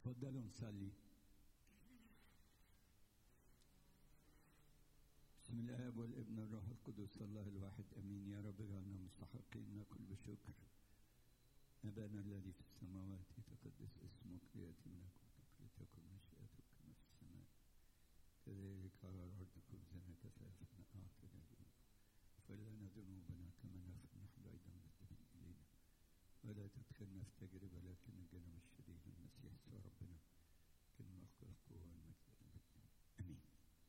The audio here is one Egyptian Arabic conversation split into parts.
تفضلوا نصلي بسم الله والابن الروح القدس الله الواحد امين يا رب اجعلنا مستحقين ناكل بشكر ابانا الذي في السماوات يتقدس اسمك لياتي ملكوتك لتكن مشيئتك كما في السماء كذلك على الارض خبزنا كفافنا اعطنا اليوم اغفر لنا ذنوبنا كما نغفر نحن ايضا مذنبين الينا ولا تدخلنا في تجربه لكن نجنا من الشرير المسيح يسوع ربنا كلمه القوه والمجد والابد امين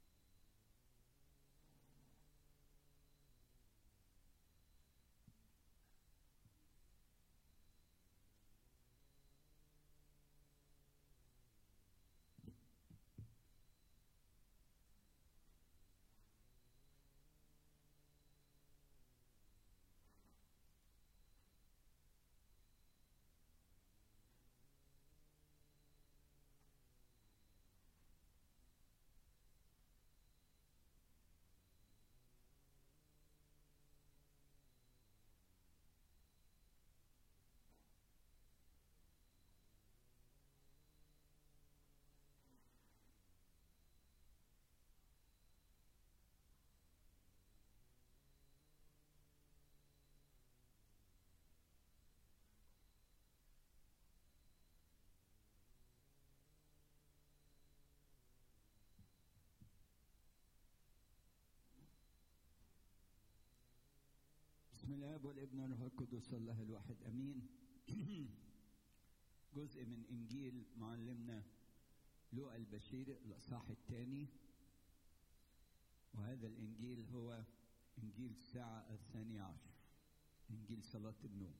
بسم الله والابن والروح القدس الله الواحد امين جزء من انجيل معلمنا لوقا البشير الاصحاح الثاني وهذا الانجيل هو انجيل الساعه الثانيه عشر انجيل صلاه النوم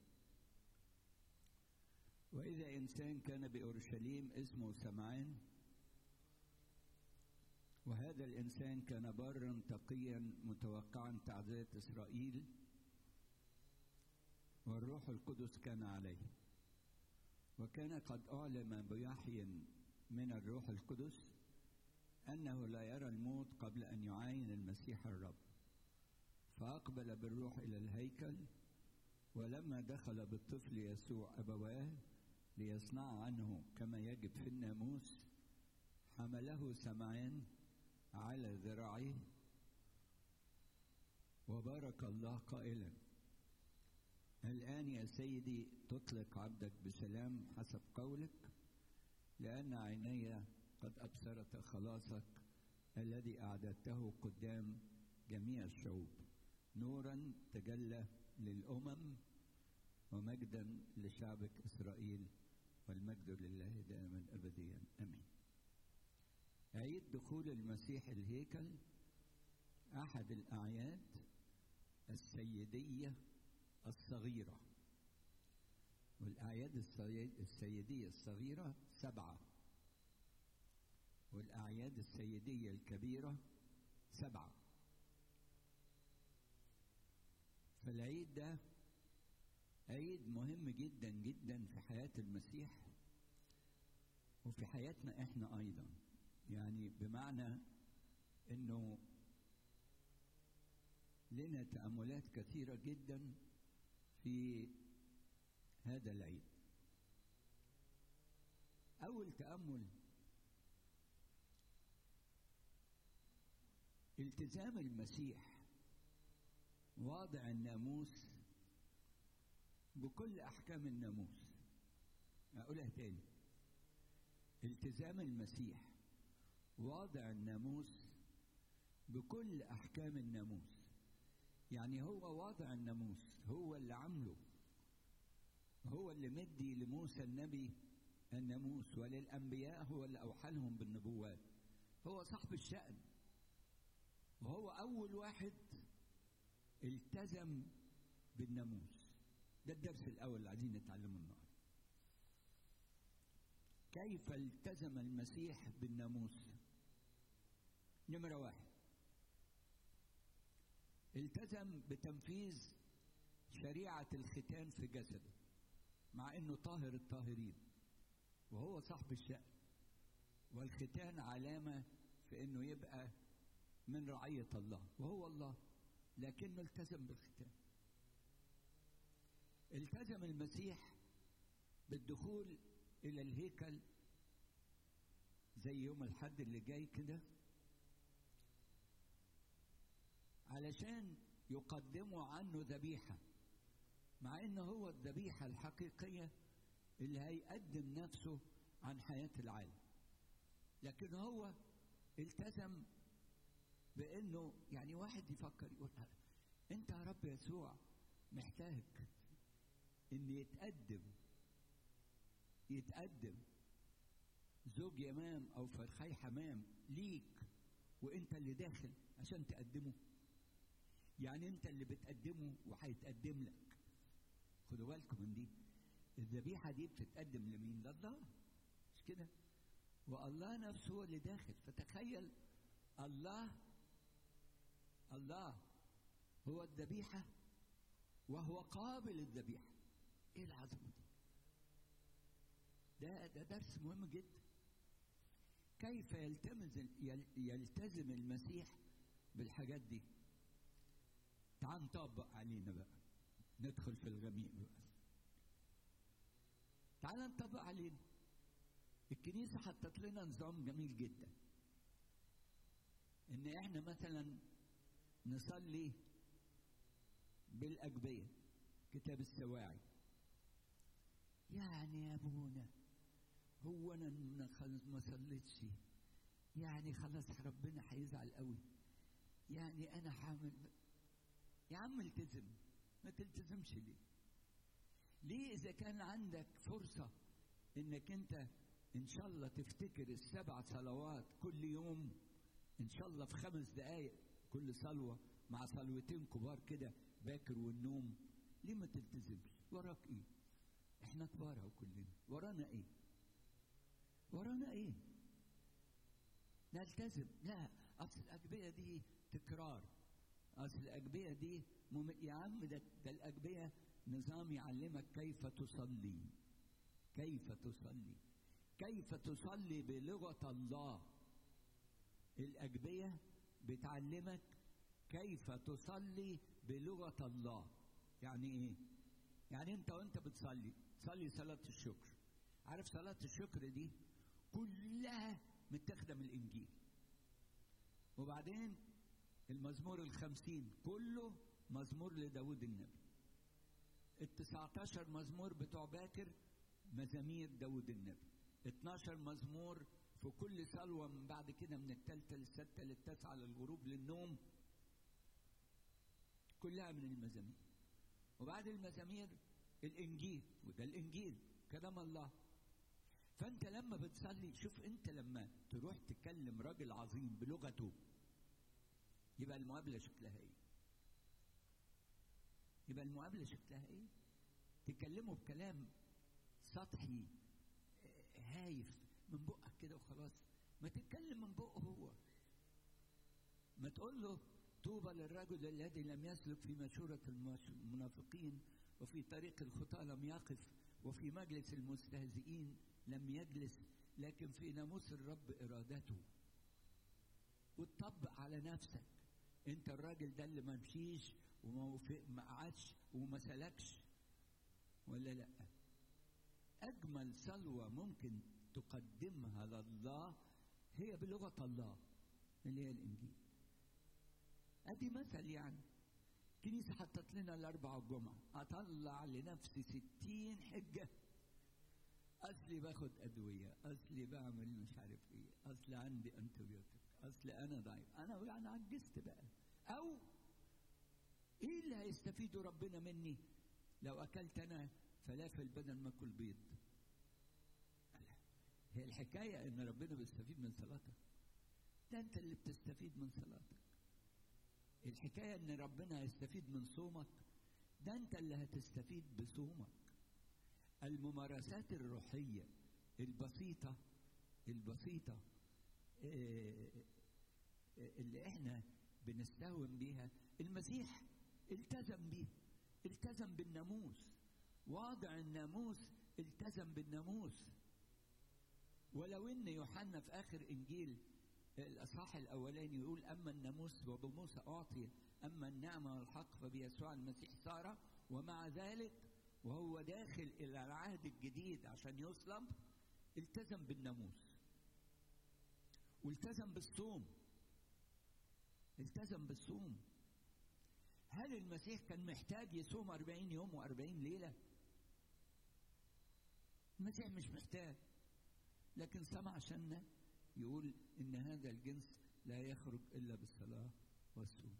واذا انسان كان باورشليم اسمه سمعان وهذا الانسان كان بارا تقيا متوقعا تعزيه اسرائيل والروح القدس كان عليه وكان قد أعلم بوحي من الروح القدس أنه لا يرى الموت قبل أن يعاين المسيح الرب فأقبل بالروح إلى الهيكل ولما دخل بالطفل يسوع أبواه ليصنع عنه كما يجب في الناموس حمله سمعان على ذراعيه وبارك الله قائلا الآن يا سيدي تطلق عبدك بسلام حسب قولك لأن عيني قد أبصرت خلاصك الذي أعددته قدام جميع الشعوب نورا تجلى للأمم ومجدا لشعبك إسرائيل والمجد لله دائما أبديا أمين عيد دخول المسيح الهيكل أحد الأعياد السيدية الصغيرة والأعياد السيدية الصغيرة سبعة والأعياد السيدية الكبيرة سبعة فالعيد ده عيد مهم جدا جدا في حياة المسيح وفي حياتنا احنا ايضا يعني بمعنى انه لنا تأملات كثيرة جدا في هذا العيد أول تأمل التزام المسيح واضع الناموس بكل أحكام الناموس أقولها تاني التزام المسيح واضع الناموس بكل أحكام الناموس يعني هو واضع الناموس هو اللي عامله هو اللي مدي لموسى النبي الناموس وللأنبياء هو اللي أوحى لهم بالنبوات هو صاحب الشأن وهو أول واحد التزم بالناموس ده الدرس الأول اللي عايزين نتعلمه النهارده كيف التزم المسيح بالناموس نمرة واحد التزم بتنفيذ شريعة الختان في جسده مع انه طاهر الطاهرين وهو صاحب الشأن والختان علامة في انه يبقى من رعية الله وهو الله لكنه التزم بالختان التزم المسيح بالدخول إلى الهيكل زي يوم الحد اللي جاي كده علشان يقدموا عنه ذبيحة مع ان هو الذبيحة الحقيقية اللي هيقدم نفسه عن حياة العالم لكن هو التزم بانه يعني واحد يفكر يقول انت يا رب يسوع محتاج ان يتقدم يتقدم زوج يمام او فرخي حمام ليك وانت اللي داخل عشان تقدمه يعني انت اللي بتقدمه وهيتقدم لك خدوا بالكم من دي الذبيحه دي بتتقدم لمين لله مش كده والله نفسه هو اللي داخل فتخيل الله الله هو الذبيحه وهو قابل الذبيحه ايه العظمه دي ده ده درس مهم جدا كيف يلتمز يلتزم المسيح بالحاجات دي تعال نطبق علينا بقى ندخل في الغميق بقى تعال نطبق علينا الكنيسة حطت لنا نظام جميل جدا ان احنا مثلا نصلي بالأجبية كتاب السواعي يعني يا ابونا هو انا ما صليتش يعني خلاص ربنا هيزعل قوي يعني انا حامل يا عم التزم ما تلتزمش ليه ليه اذا كان عندك فرصه انك انت ان شاء الله تفتكر السبع صلوات كل يوم ان شاء الله في خمس دقايق كل صلوه مع صلوتين كبار كده باكر والنوم ليه ما تلتزمش وراك ايه احنا كبار اهو كلنا ورانا ايه ورانا ايه نلتزم لا اصل الاجبيه دي تكرار اصل الاجبيه دي مم... يا عم ده, ده الاجبيه نظام يعلمك كيف تصلي كيف تصلي كيف تصلي بلغه الله الاجبيه بتعلمك كيف تصلي بلغه الله يعني ايه يعني انت وانت بتصلي تصلي صلاه الشكر عارف صلاه الشكر دي كلها متاخده من الانجيل وبعدين المزمور الخمسين كله مزمور لداود النبي التسعتاشر مزمور بتوع باكر مزامير داود النبي 12 مزمور في كل صلوة من بعد كده من التالتة للستة للتاسعة للغروب للنوم كلها من المزامير وبعد المزامير الإنجيل وده الإنجيل كلام الله فأنت لما بتصلي شوف أنت لما تروح تكلم راجل عظيم بلغته يبقى المقابلة شكلها إيه؟ يبقى المقابلة شكلها إيه؟ تكلمه بكلام سطحي هايف من بقك كده وخلاص ما تتكلم من بقه هو ما تقول له طوبى للرجل الذي لم يسلك في مشورة المنافقين وفي طريق الخطاة لم يقف وفي مجلس المستهزئين لم يجلس لكن في ناموس الرب إرادته وتطبق على نفسك انت الراجل ده اللي ما مشيش وما ما قعدش وما سلكش ولا لا اجمل صلوه ممكن تقدمها لله هي بلغه الله اللي هي الانجيل ادي مثل يعني كنيسة حطت لنا الأربع والجمعة أطلع لنفسي ستين حجة أصلي باخد أدوية أصلي بعمل مش عارف إيه أصلي عندي أنتبيوتيك أصلي أنا ضعيف أنا يعني عجزت بقى أو إيه اللي هيستفيده ربنا مني لو أكلت أنا فلافل بدل ما أكل بيض هي الحكاية إن ربنا بيستفيد من صلاتك ده أنت اللي بتستفيد من صلاتك الحكاية إن ربنا هيستفيد من صومك ده أنت اللي هتستفيد بصومك الممارسات الروحية البسيطة البسيطة اللي احنا بنستهون بيها المسيح التزم بيها التزم بالناموس واضع الناموس التزم بالناموس ولو ان يوحنا في اخر انجيل الاصحاح الاولاني يقول اما الناموس وبموسى اعطي اما النعمه والحق فبيسوع المسيح صار ومع ذلك وهو داخل الى العهد الجديد عشان يصلب التزم بالناموس والتزم بالصوم التزم بالصوم هل المسيح كان محتاج يصوم أربعين يوم وأربعين ليلة المسيح مش محتاج لكن سمع عشان يقول إن هذا الجنس لا يخرج إلا بالصلاة والصوم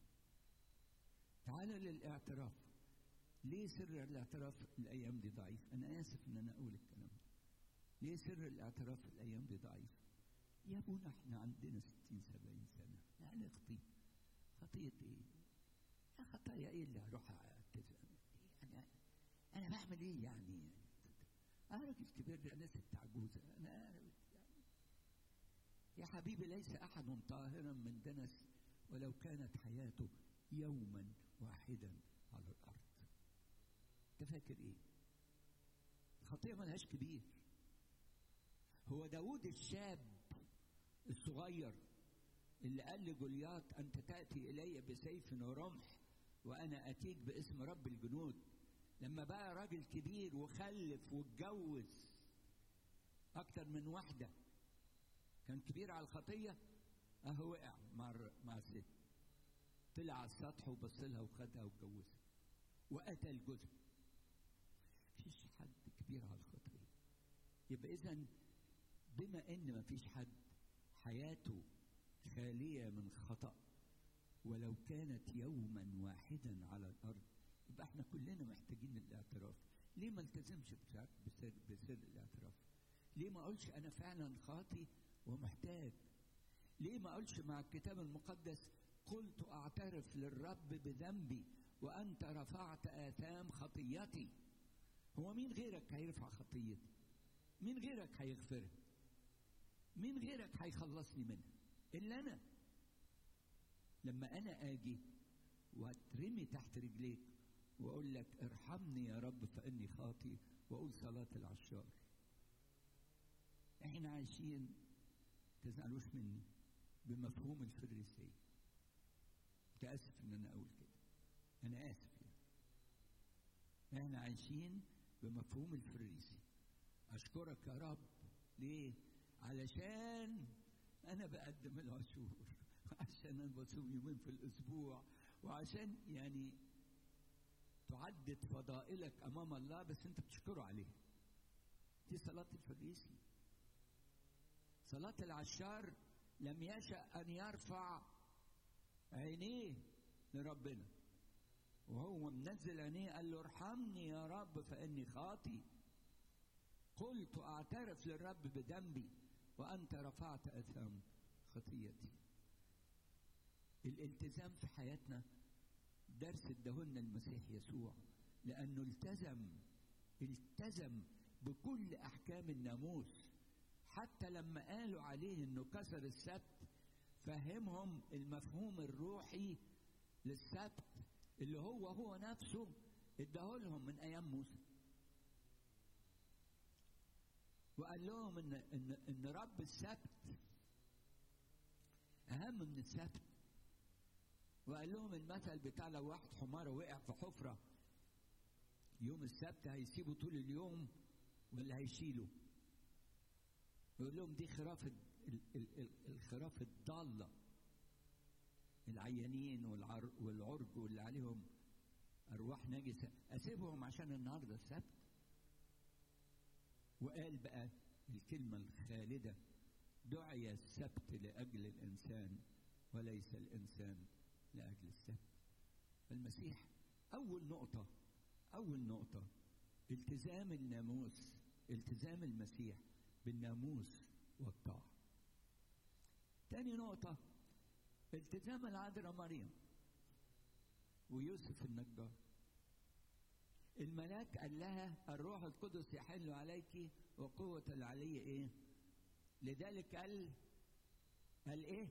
تعال للاعتراف ليه سر الاعتراف الأيام دي ضعيف أنا آسف إن أنا أقول الكلام ده ليه سر الاعتراف الأيام دي ضعيف يا ابونا احنا عندنا ستين سبعين سنة لا نخطي خطية ايه يا خطايا ايه اللي هروح اعتذر يعني انا بعمل ايه يعني انا راجل كبير انا ست عجوزة انا يعني يا حبيبي ليس احد طاهرا من دنس ولو كانت حياته يوما واحدا على الارض انت فاكر ايه الخطية ملهاش كبير هو داود الشاب الصغير اللي قال لجولياط أنت تأتي إلي بسيف ورمح وأنا أتيك باسم رب الجنود لما بقى راجل كبير وخلف واتجوز أكتر من واحدة كان كبير على الخطية أهو وقع مع مع الست طلع على السطح وبص لها وخدها واتجوزها وقتل جوزها مفيش حد كبير على الخطية يبقى إذا بما إن مفيش حد حياته خالية من خطأ ولو كانت يوما واحدا على الأرض يبقى احنا كلنا محتاجين الاعتراف ليه ما التزمش بسر, بسر الاعتراف ليه ما اقولش انا فعلا خاطي ومحتاج ليه ما اقولش مع الكتاب المقدس قلت اعترف للرب بذنبي وانت رفعت اثام خطيتي هو مين غيرك هيرفع خطيتي مين غيرك هيغفرها مين غيرك هيخلصني منها الا انا لما انا اجي واترمي تحت رجليك واقول لك ارحمني يا رب فاني خاطي واقول صلاه العشار احنا عايشين تزعلوش مني بمفهوم الفريسيه متاسف ان انا اقول كده انا اسف يعني احنا عايشين بمفهوم الفريسي اشكرك يا رب ليه علشان انا بقدم العشور وعشان انا بصوم يومين في الاسبوع وعشان يعني تعدد فضائلك امام الله بس انت بتشكره عليه دي صلاة الفريسي صلاة العشار لم يشأ أن يرفع عينيه لربنا وهو منزل عينيه قال له ارحمني يا رب فإني خاطي قلت أعترف للرب بذنبي وأنت رفعت أثام خطيتي الالتزام في حياتنا درس ادهولنا المسيح يسوع لأنه التزم التزم بكل أحكام الناموس حتى لما قالوا عليه انه كسر السبت فهمهم المفهوم الروحي للسبت اللي هو هو نفسه اداهولهم من ايام موسى وقال لهم ان ان ان رب السبت اهم من السبت وقال لهم المثل بتاع لو واحد حمار وقع في حفره يوم السبت هيسيبه طول اليوم ولا هيشيله يقول لهم دي خراف الخراف الضالة العيانين والعرج واللي عليهم أرواح نجسة أسيبهم عشان النهاردة السبت وقال بقى الكلمة الخالدة دعي السبت لأجل الإنسان وليس الإنسان لأجل السبت فالمسيح أول نقطة أول نقطة التزام الناموس التزام المسيح بالناموس والطاعة تاني نقطة التزام العذراء مريم ويوسف النجار الملاك قال لها الروح القدس يحل عليك وقوة العلي ايه لذلك قال قال ايه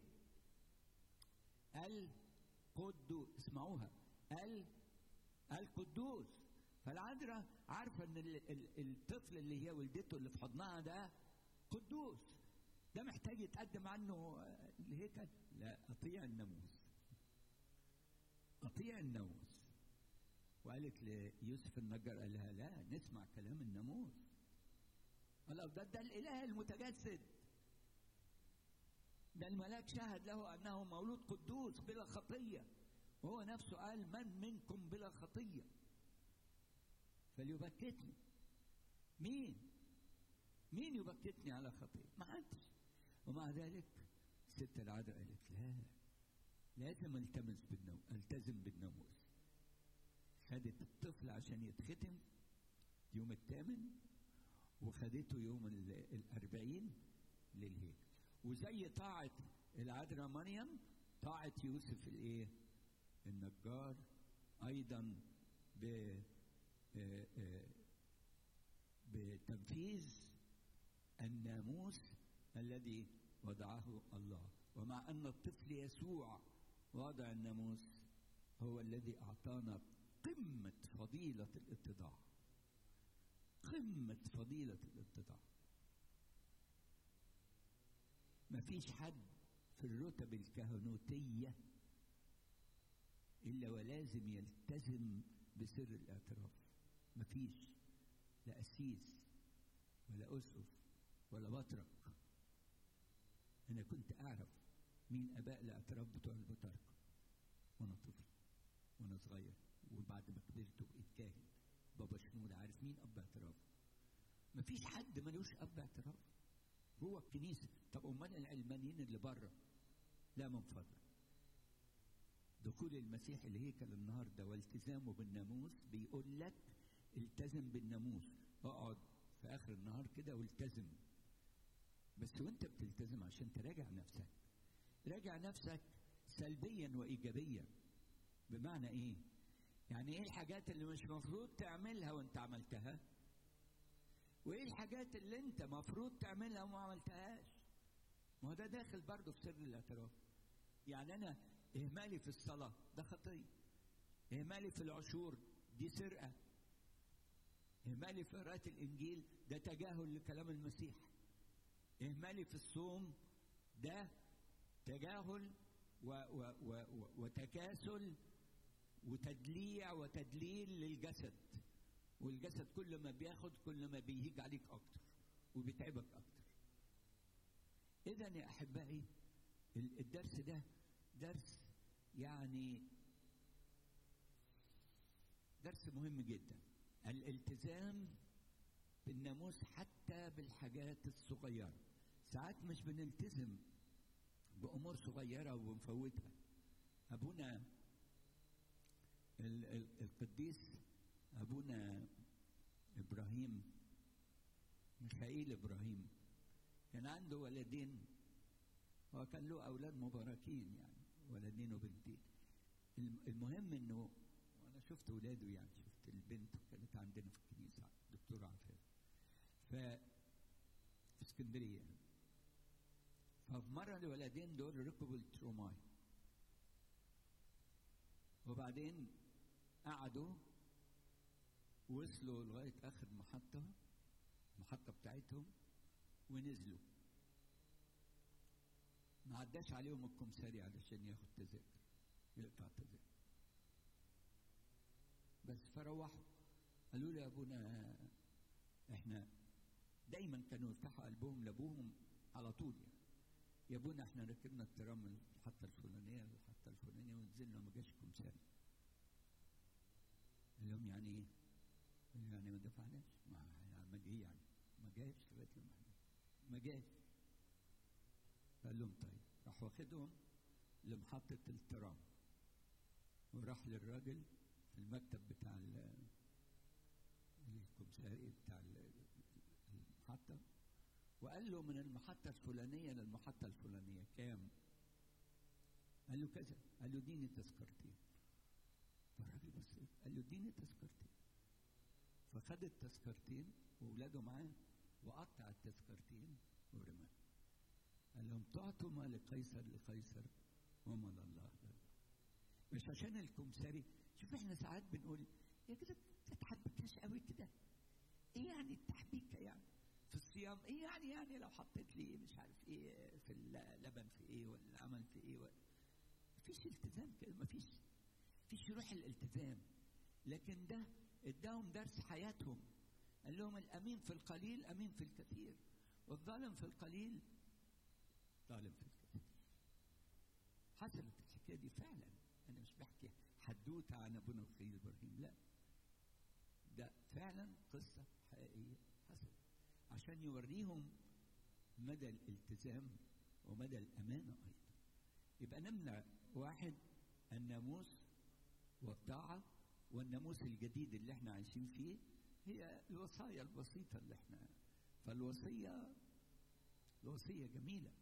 قال قدوس اسمعوها قال القدوس فالعذراء عارفه ان الطفل اللي هي ولدته اللي في حضنها ده قدوس ده محتاج يتقدم عنه الهيكل لا اطيع الناموس اطيع الناموس وقالت ليوسف النجار قال لها لا نسمع كلام الناموس قال ده ده الاله المتجسد ده الملاك شهد له انه مولود قدوس بلا خطيه وهو نفسه قال من منكم بلا خطيه فليبكتني مين مين يبكتني على خطيه ما حدش ومع ذلك ست العذراء قالت لا لازم التمس بالنوم التزم بالناموس خدت الطفل عشان يتختم يوم الثامن وخدته يوم الأربعين للهيكل وزي طاعة العذراء مريم طاعة يوسف الايه النجار ايضا ب بتنفيذ الناموس الذي وضعه الله ومع ان الطفل يسوع وضع الناموس هو الذي اعطانا قمه فضيله الاتضاع قمه فضيله الاتضاع مفيش حد في الرتب الكهنوتيه الا ولازم يلتزم بسر الاعتراف مفيش لا قسيس ولا اسقف ولا بطرك انا كنت اعرف مين اباء الاعتراف بتوع البطاركه وانا طفل وانا صغير وبعد ما كبرت وبقيت كاهن بابا شنود عارف مين اب اعتراف مفيش حد ملوش اب اعتراف جوه الكنيسه طب امال العلمانيين اللي بره لا من فضلك دخول المسيح الهيكل النهارده والتزامه بالناموس بيقول لك التزم بالناموس اقعد في اخر النهار كده والتزم بس وانت بتلتزم عشان تراجع نفسك راجع نفسك سلبيا وايجابيا بمعنى ايه يعني ايه الحاجات اللي مش مفروض تعملها وانت عملتها وايه الحاجات اللي انت مفروض تعملها وما عملتهاش ما هو ده داخل برضه في سر الاعتراف يعني انا اهمالي في الصلاه ده خطيه اهمالي في العشور دي سرقه اهمالي في قراءه الانجيل ده تجاهل لكلام المسيح اهمالي في الصوم ده تجاهل و و و و وتكاسل وتدليع وتدليل للجسد والجسد كل ما بياخد كل ما بيهيج عليك اكتر وبيتعبك اكتر اذا يا احبائي الدرس ده درس يعني درس مهم جدا الالتزام بالناموس حتى بالحاجات الصغيره ساعات مش بنلتزم بامور صغيره وبنفوتها ابونا القديس ابونا ابراهيم ميخائيل ابراهيم كان عنده ولدين هو كان له اولاد مباركين يعني ولدين وبنتين المهم انه وانا شفت ولاده يعني شفت البنت كانت عندنا في الكنيسه دكتوره عفاف ف في اسكندريه يعني. ففي مره الولدين دول ركبوا التروماي وبعدين قعدوا وصلوا لغايه اخر محطه المحطه بتاعتهم ونزلوا ما عداش عليهم الكمساري علشان ياخد تذاكر يقطع تذاكر بس فروحوا قالوا لي يا ابونا احنا دايما كانوا يفتحوا قلبهم لابوهم على طول يعني يا ابونا احنا ركبنا الترام من الحته الفلانيه للحته الفلانيه ونزلنا ما جاش كمساري قال لهم يعني ايه؟ يعني ما دفعناش ما عمل ايه يعني؟ ما جاش لغايه لما ما جاش قال لهم طيب راح واخدهم لمحطة الترام وراح للراجل في المكتب بتاع الكمساري بتاع المحطة وقال له من المحطة الفلانية للمحطة الفلانية كام؟ قال له كذا قال له اديني تذكرتين فالراجل بص قال له اديني تذكرتين فخد التذكرتين واولاده معاه وقطع التذكرتين ورماه قال لهم تعطوا ما لقيصر لقيصر وما لله لله مش عشان الكمساري شوف احنا ساعات بنقول يا كده ما تحبكناش قوي كده ايه يعني التحبيكه يعني في الصيام ايه يعني يعني لو حطيت لي مش عارف ايه في اللبن في ايه ولا العمل في ايه ولا مفيش التزام كده مفيش مفيش روح الالتزام لكن ده اداهم درس حياتهم قال لهم الامين في القليل امين في الكثير والظالم في القليل ظالم في الكثير حصلت الحكايه دي فعلا انا مش بحكي حدوته عن ابونا الخليل ابراهيم لا ده فعلا قصه حقيقيه حصلت عشان يوريهم مدى الالتزام ومدى الامانه ايضا يبقى نمنع واحد الناموس والطاعه والناموس الجديد اللي احنا عايشين فيه هي الوصايا البسيطه اللي احنا فالوصيه الوصيه جميله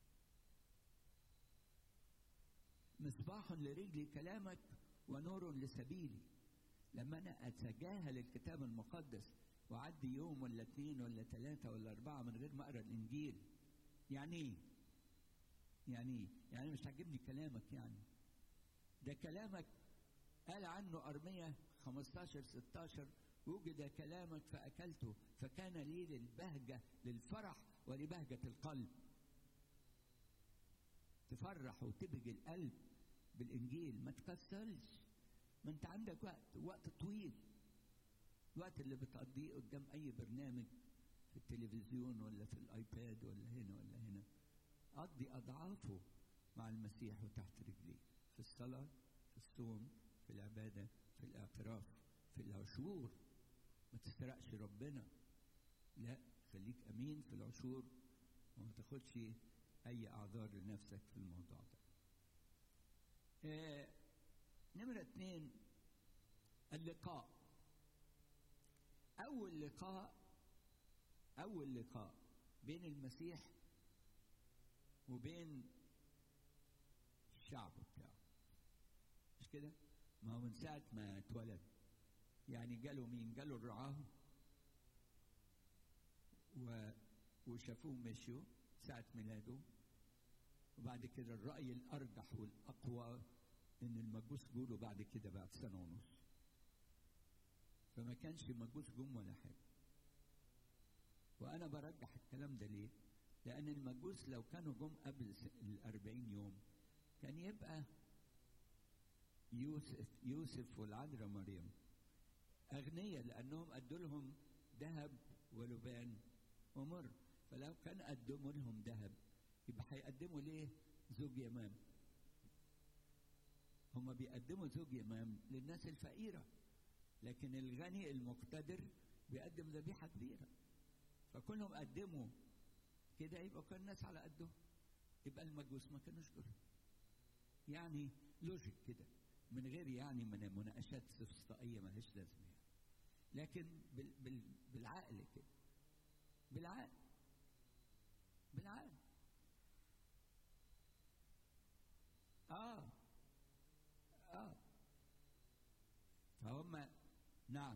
مصباح لرجلي كلامك ونور لسبيلي لما انا اتجاهل الكتاب المقدس وعدي يوم ولا اثنين ولا ثلاثة ولا أربعة من غير ما أقرأ الإنجيل يعني إيه؟ يعني إيه؟ يعني مش عاجبني كلامك يعني ده كلامك قال عنه أرمية 15 16 وجد كلامك فأكلته فكان لي للبهجة للفرح ولبهجة القلب تفرح وتبهج القلب بالإنجيل ما تكسلش ما أنت عندك وقت وقت طويل الوقت اللي بتقضيه قدام أي برنامج في التلفزيون ولا في الآيباد ولا هنا ولا هنا قضي أضعافه مع المسيح وتحت رجليه في الصلاة في الصوم في العبادة في الاعتراف في العشور ما تسرقش ربنا لا خليك أمين في العشور وما تاخدش أي أعذار لنفسك في الموضوع ده آه نمرة اتنين اللقاء أول لقاء أول لقاء بين المسيح وبين الشعب بتاعه مش كده؟ ما هو من ساعة ما اتولد يعني جاله مين؟ جاله الرعاة و... وشافوه مشوا ساعة ميلاده وبعد كده الرأي الأرجح والأقوى إن المجوس جوله بعد كده بعد سنة ونص فما كانش مجوس جم ولا حاجة وأنا برجح الكلام ده ليه؟ لأن المجوس لو كانوا جم قبل الأربعين يوم كان يبقى يوسف يوسف والعذراء مريم أغنياء لأنهم أدوا لهم ذهب ولبان ومر فلو كان قدموا لهم ذهب يبقى هيقدموا ليه زوج يمام هم بيقدموا زوج يمام للناس الفقيرة لكن الغني المقتدر بيقدم ذبيحة كبيرة فكلهم قدموا كده يبقى كان الناس على قدهم يبقى المجوس ما كانوش دول يعني لوجيك كده من غير يعني من مناقشات استقصائيه ملهاش لازمه يعني. لكن بال بال بالعقل كده بالعقل بالعقل اه اه فهم نعم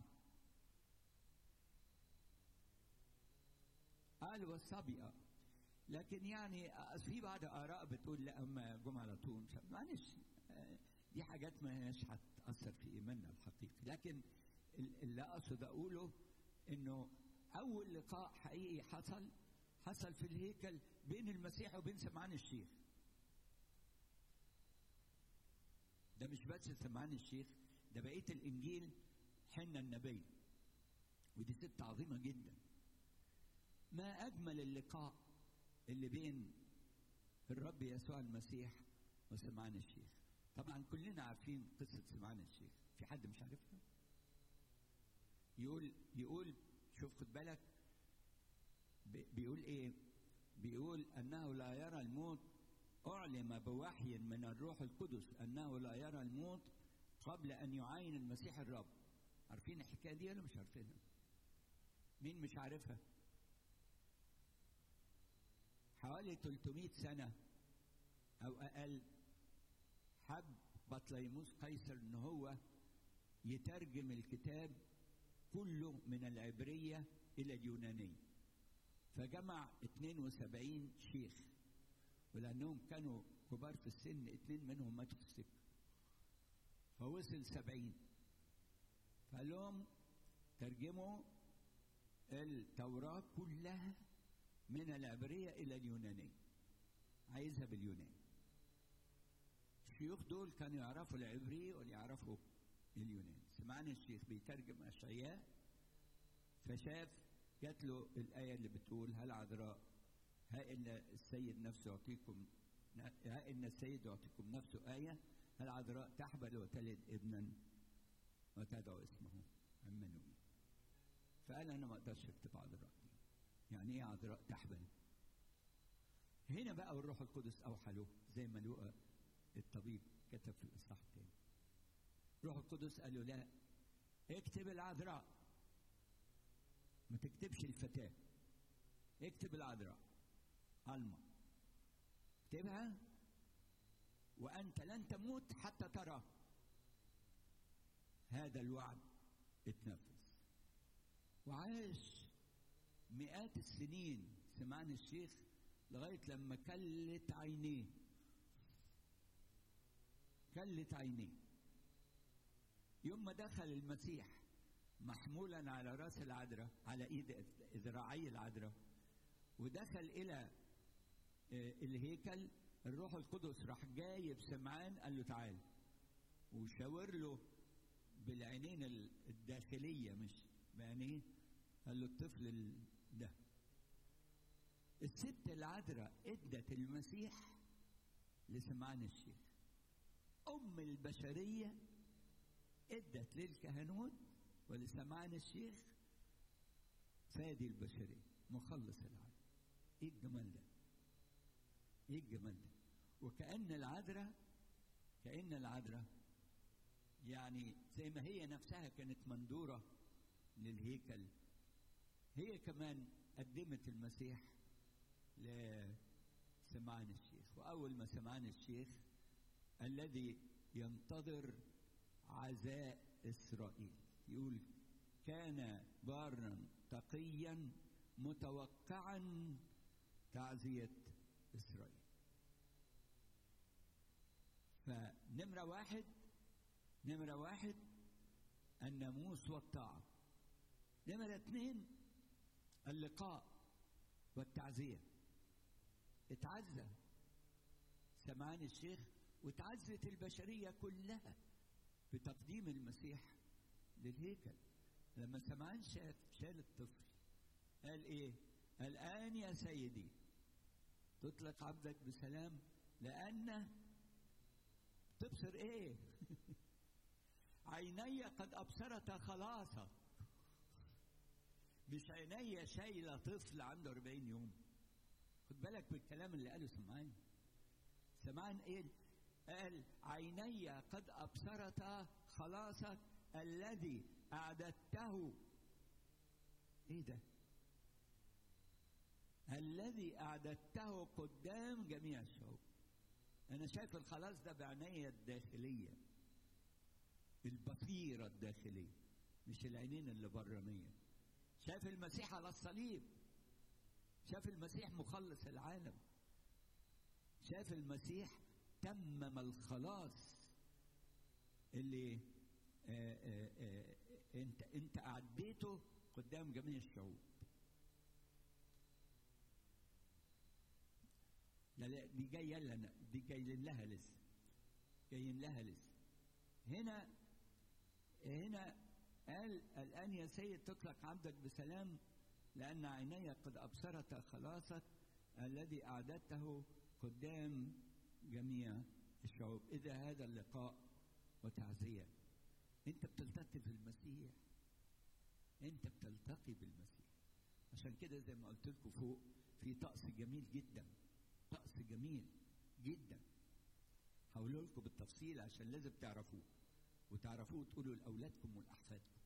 قال والصبي اه لكن يعني في بعض اراء بتقول لا هم جم على طول معلش دي حاجات ما هياش هتاثر في ايماننا الحقيقي لكن اللي اقصد اقوله انه اول لقاء حقيقي حصل حصل في الهيكل بين المسيح وبين سمعان الشيخ ده مش بس سمعان الشيخ ده بقيه الانجيل حنا النبي ودي ست عظيمه جدا ما اجمل اللقاء اللي بين الرب يسوع المسيح وسمعان الشيخ طبعا كلنا عارفين قصة سمعان الشيخ في حد مش عارفها يقول يقول شوف خد بالك بيقول ايه بيقول انه لا يرى الموت اعلم بوحي من الروح القدس انه لا يرى الموت قبل ان يعاين المسيح الرب عارفين الحكايه دي ولا مش عارفينها مين مش عارفها حوالي 300 سنة أو أقل حب بطليموس قيصر إن هو يترجم الكتاب كله من العبرية إلى اليونانية فجمع 72 شيخ ولأنهم كانوا كبار في السن اتنين منهم ماتوا في السكة فوصل سبعين فقال لهم ترجموا التوراة كلها من العبرية إلى اليونانية عايزها باليوناني الشيوخ دول كانوا يعرفوا العبري ويعرفوا اليوناني سمعنا الشيخ بيترجم أشعياء فشاف جات له الآية اللي بتقول هل عذراء ها إن السيد نفسه يعطيكم إن السيد يعطيكم نفسه آية العذراء تحبل وتلد ابنا وتدعو اسمه عمانويل فقال أنا ما أقدرش أكتب عذراء دي يعني إيه عذراء تحبل هنا بقى والروح القدس أوحى له زي ما لوقا الطبيب كتب في الإصحاح الثاني روح القدس قال له لا اكتب العذراء ما تكتبش الفتاة اكتب العذراء علمة اكتبها وأنت لن تموت حتى ترى هذا الوعد اتنفذ وعاش مئات السنين سمعان الشيخ لغاية لما كلت عينيه كلت عينيه يوم ما دخل المسيح محمولا على راس العذراء على ايد ذراعي العذراء ودخل الى الهيكل الروح القدس راح جايب سمعان قال له تعال وشاور له بالعينين الداخليه مش بعينيه قال له الطفل ده الست العذراء ادت المسيح لسمعان الشيخ ام البشريه ادت للكهنوت ولسمعان الشيخ فادي البشريه مخلص العالم ايه الجمال ده ايه الجمال ده وكأن العذراء كأن العذراء يعني زي ما هي نفسها كانت مندورة للهيكل هي كمان قدمت المسيح لسمعان الشيخ وأول ما سمعان الشيخ الذي ينتظر عزاء إسرائيل يقول كان بارا تقيا متوقعا تعزية إسرائيل فنمرة واحد نمرة واحد الناموس والطاعة نمرة اثنين اللقاء والتعزية اتعزى سمعان الشيخ وتعزت البشرية كلها بتقديم المسيح للهيكل لما سمعان شاف شال الطفل قال ايه الآن يا سيدي تطلق عبدك بسلام لأن تبصر ايه عيني قد أبصرت خلاصك مش عيني شايلة طفل عنده 40 يوم خد بالك بالكلام اللي قاله سمعان سمعان ايه قال عيني قد أبصرت خلاصك الذي أعددته ايه ده الذي أعددته قدام جميع الشعوب أنا شايف الخلاص ده بعناية الداخلية البصيرة الداخلية مش العينين اللي برانية شاف المسيح على الصليب شاف المسيح مخلص العالم شاف المسيح تمم الخلاص اللي آآ آآ انت انت اعديته قدام جميع الشعوب لا لا دي جايه لنا دي جايين لها لسه جايين لها لسه هنا هنا قال الآن يا سيد تطلق عبدك بسلام لأن عيني قد أبصرت خلاصك الذي أعددته قدام جميع الشعوب إذا هذا اللقاء وتعزية أنت بتلتقي بالمسيح أنت بتلتقي بالمسيح عشان كده زي ما قلت لكم فوق في طقس جميل جدا طقس جميل جدا هقوله لكم بالتفصيل عشان لازم تعرفوه وتعرفوه وتقولوا لأولادكم ولأحفادكم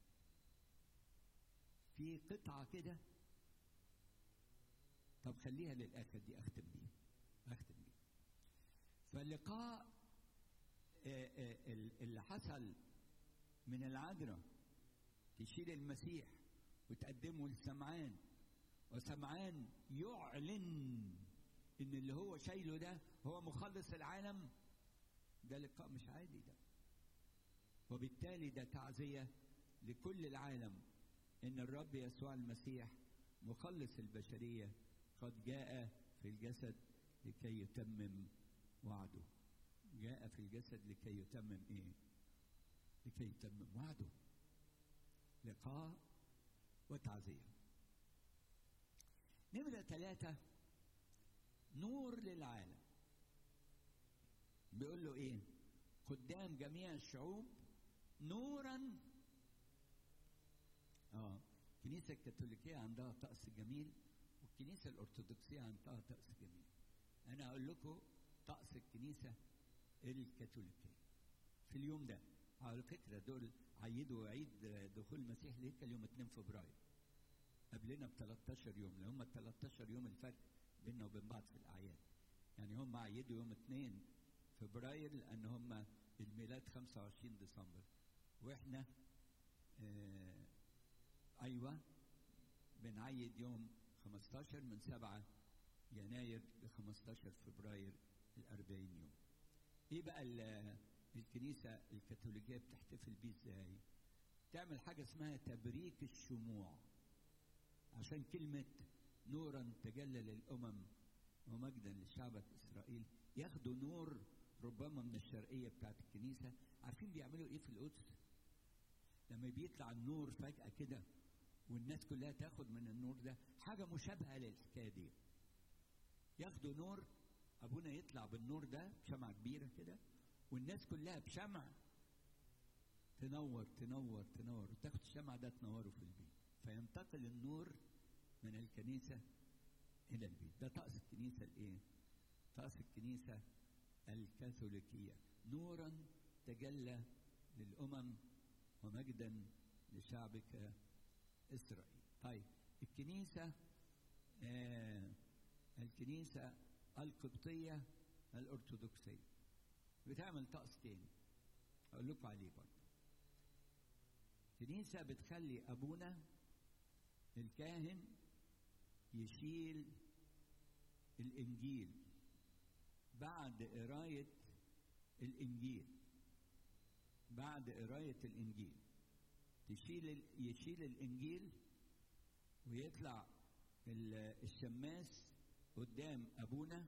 في قطعة كده طب خليها للآخر دي أختم بيها أختم بيها فاللقاء اللي حصل من العذراء تشيل المسيح وتقدمه لسمعان وسمعان يعلن ان اللي هو شايله ده هو مخلص العالم ده لقاء مش عادي ده وبالتالي ده تعزية لكل العالم ان الرب يسوع المسيح مخلص البشرية قد جاء في الجسد لكي يتمم وعده جاء في الجسد لكي يتمم ايه لكي يتمم وعده لقاء وتعزية نمرة ثلاثة نور للعالم بيقول له ايه قدام جميع الشعوب نورا اه الكنيسة الكاثوليكية عندها طقس جميل والكنيسة الأرثوذكسية عندها طقس جميل أنا أقول لكم طقس الكنيسة الكاثوليكية في اليوم ده على فكرة دول عيدوا عيد دخول المسيح الهيكل يوم 2 فبراير قبلنا ب 13 يوم اللي هم ال 13 يوم الفرق بيننا وبين بعض في الأعياد يعني هم عيدوا يوم 2 فبراير لأن هم الميلاد 25 ديسمبر واحنا آه ايوه بنعيد يوم 15 من 7 يناير ل 15 فبراير ال 40 يوم. ايه بقى الكنيسه الكاثوليكيه بتحتفل بيه ازاي؟ تعمل حاجه اسمها تبريك الشموع. عشان كلمه نورا تجلى للامم ومجدا لشعبك اسرائيل ياخدوا نور ربما من الشرقيه بتاعت الكنيسه عارفين بيعملوا ايه في القدس؟ لما بيطلع النور فجاه كده والناس كلها تاخد من النور ده حاجه مشابهه للحكايه دي ياخدوا نور ابونا يطلع بالنور ده بشمعه كبيره كده والناس كلها بشمع تنور تنور تنور وتاخد الشمع ده تنوره في البيت فينتقل النور من الكنيسه الى البيت ده طقس الكنيسه الايه طقس الكنيسه الكاثوليكيه نورا تجلى للامم ومجدا لشعبك اسرائيل طيب الكنيسه آه الكنيسه القبطيه الارثوذكسيه بتعمل طقس تاني اقول لكم عليه برضه الكنيسه بتخلي ابونا الكاهن يشيل الانجيل بعد قرايه الانجيل بعد قرايه الانجيل تشيل يشيل الانجيل ويطلع الشماس قدام ابونا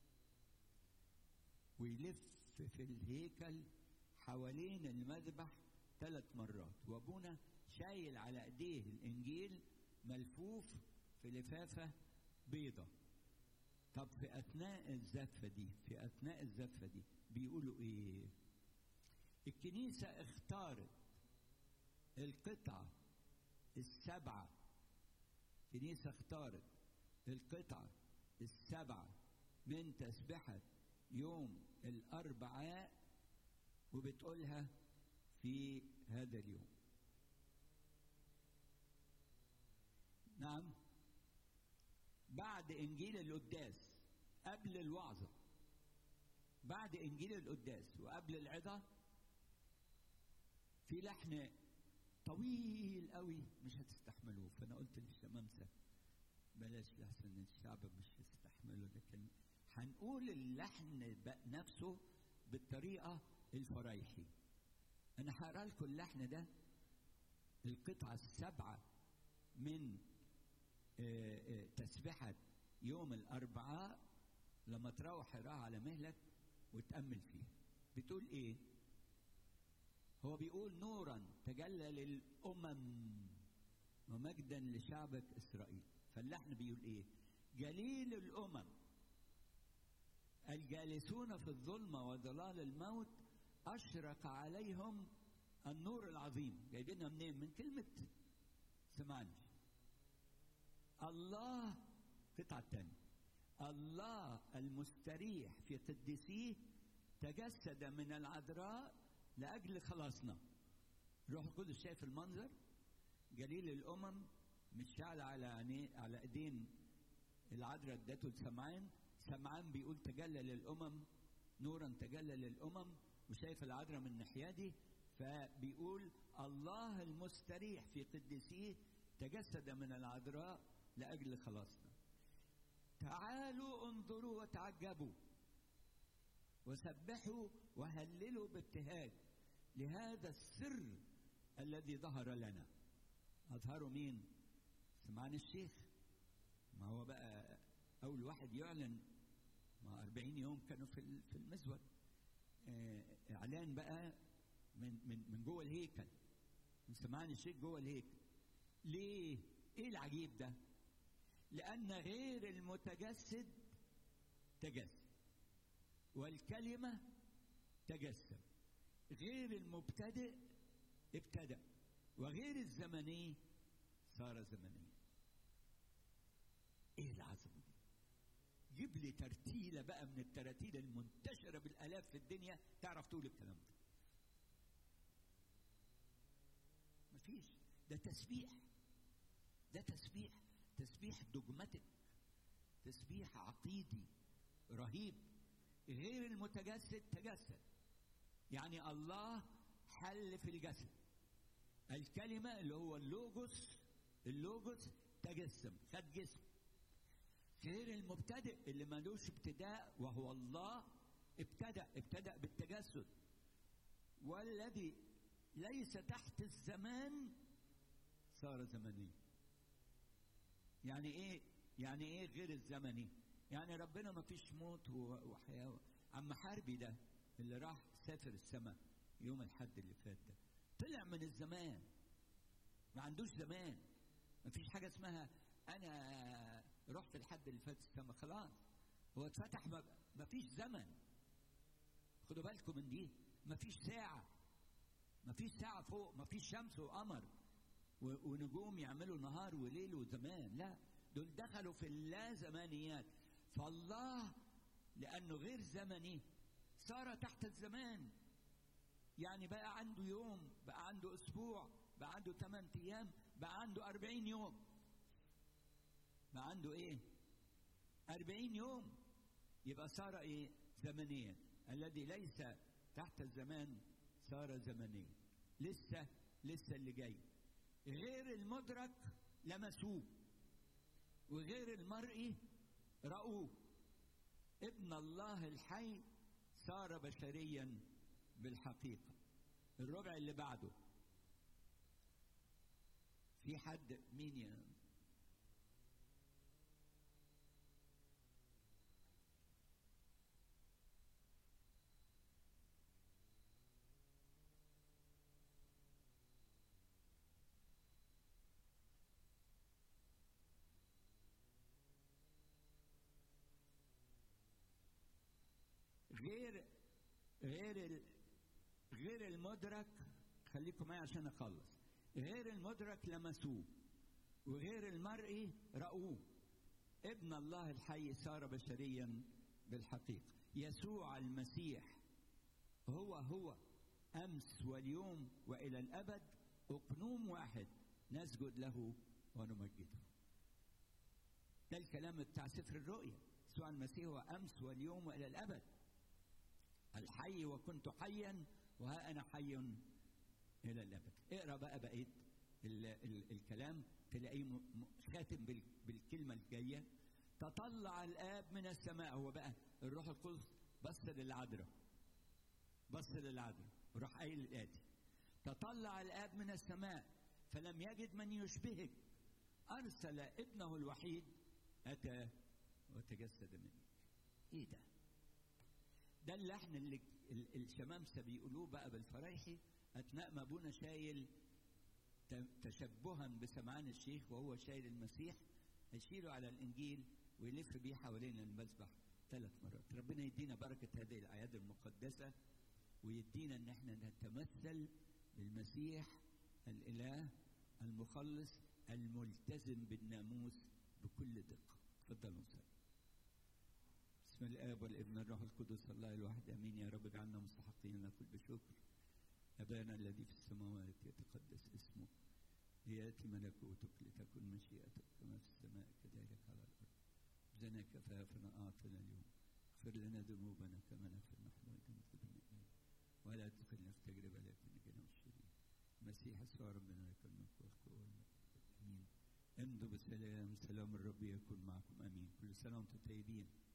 ويلف في الهيكل حوالين المذبح ثلاث مرات وابونا شايل على ايديه الانجيل ملفوف في لفافه بيضه طب في اثناء الزفه دي في اثناء الزفه دي بيقولوا ايه الكنيسه اختارت القطعة السبعة كنيسة اختارت القطعة السبعة من تسبحة يوم الأربعاء وبتقولها في هذا اليوم نعم بعد إنجيل القداس قبل الوعظة بعد إنجيل القداس وقبل العظة في لحن طويل قوي مش هتستحملوه فانا قلت للشمامسه بلاش لحسن الشعب مش هيستحمله لكن هنقول اللحن نفسه بالطريقه الفرايحي انا هقرا لكم اللحن ده القطعه السبعه من تسبحه يوم الاربعاء لما تروح اقراها على مهلك وتامل فيها بتقول ايه هو بيقول نورا تجلى للأمم ومجدا لشعبك إسرائيل فاللحن بيقول إيه جليل الأمم الجالسون في الظلمة وضلال الموت أشرق عليهم النور العظيم جايبينها منين من كلمة سمعني الله قطعة تانية الله المستريح في قدسيه تجسد من العذراء لاجل خلاصنا روح القدس شايف المنظر جليل الامم مش شعل على عينيه على ايدين العذراء ادته لسمعان سمعان بيقول تجلى للامم نورا تجلى للامم وشايف العذراء من الناحيه دي فبيقول الله المستريح في قدسيه تجسد من العذراء لاجل خلاصنا تعالوا انظروا وتعجبوا وسبحوا وهللوا بابتهاج لهذا السر الذي ظهر لنا أظهره مين سمعان الشيخ ما هو بقى أول واحد يعلن ما أربعين يوم كانوا في في المزود إعلان بقى من من من جوه الهيكل من سمعان الشيخ جوه الهيكل ليه؟ إيه العجيب ده؟ لأن غير المتجسد تجسد والكلمة تجسم غير المبتدئ ابتدأ وغير الزمني صار زمنيا ايه العظمه دي جيب لي ترتيله بقى من التراتيل المنتشره بالالاف في الدنيا تعرف تقول الكلام ده مفيش ده تسبيح ده تسبيح تسبيح دوجماتيك تسبيح عقيدي رهيب غير المتجسد تجسد يعني الله حل في الجسد الكلمة اللي هو اللوجوس اللوجوس تجسم خد جسم غير المبتدئ اللي ملوش ابتداء وهو الله ابتدأ ابتدأ بالتجسد والذي ليس تحت الزمان صار زمني يعني ايه يعني ايه غير الزمني يعني ربنا ما فيش موت وحياه عم حربي ده اللي راح سافر السماء يوم الحد اللي فات ده طلع من الزمان ما عندوش زمان ما فيش حاجه اسمها انا رحت الحد اللي فات السماء خلاص هو اتفتح ما فيش زمن خدوا بالكم من دي ما فيش ساعه ما فيش ساعه فوق ما فيش شمس وقمر ونجوم يعملوا نهار وليل وزمان لا دول دخلوا في اللا زمانيات فالله لانه غير زمني صار تحت الزمان يعني بقى عنده يوم بقى عنده اسبوع بقى عنده 8 ايام بقى عنده 40 يوم بقى عنده ايه 40 يوم يبقى صار ايه زمنيا الذي ليس تحت الزمان صار زمنيا لسه لسه اللي جاي غير المدرك لمسوه وغير المرئي رأوه ابن الله الحي صار بشريا بالحقيقة الربع اللي بعده في حد مين يا غير غير ال... غير المدرك خليكم معايا عشان اخلص غير المدرك لمسوه وغير المرئي رأوه ابن الله الحي صار بشريا بالحقيقة يسوع المسيح هو هو أمس واليوم وإلى الأبد أقنوم واحد نسجد له ونمجده ده الكلام بتاع سفر الرؤيا يسوع المسيح هو أمس واليوم وإلى الأبد الحي وكنت حيا وها انا حي الى الابد اقرا بقى بقيه ال ال الكلام تلاقيه خاتم بالكلمه الجايه تطلع الاب من السماء هو بقى الروح القدس بص للعذراء بص للعذراء وراح قايل الاتي تطلع الاب من السماء فلم يجد من يشبهك ارسل ابنه الوحيد اتى وتجسد منك ايه ده ده اللحن اللي الشمامسه بيقولوه بقى بالفرايحي اثناء ما ابونا شايل تشبها بسمعان الشيخ وهو شايل المسيح هيشيله على الانجيل ويلف بيه حوالين المذبح ثلاث مرات ربنا يدينا بركه هذه الاعياد المقدسه ويدينا ان احنا نتمثل بالمسيح الاله المخلص الملتزم بالناموس بكل دقه تفضلوا سلام بسم الاب والابن الروح القدس الله الواحد امين يا رب اجعلنا مستحقين لكل بشكر ابانا الذي في السماوات يتقدس اسمك لياتي ملكوتك لتكن مشيئتك كما في السماء كذلك على الارض زنا كفافنا اعطنا اليوم اغفر لنا ذنوبنا كما نغفر نحن ايضا مذنبين ولا تدخلنا في تجربه لكن نجنا من الشرير المسيح يسوع ربنا لك الملك والقوه امين امضوا بسلام سلام الرب يكون معكم امين كل سنه وانتم طيبين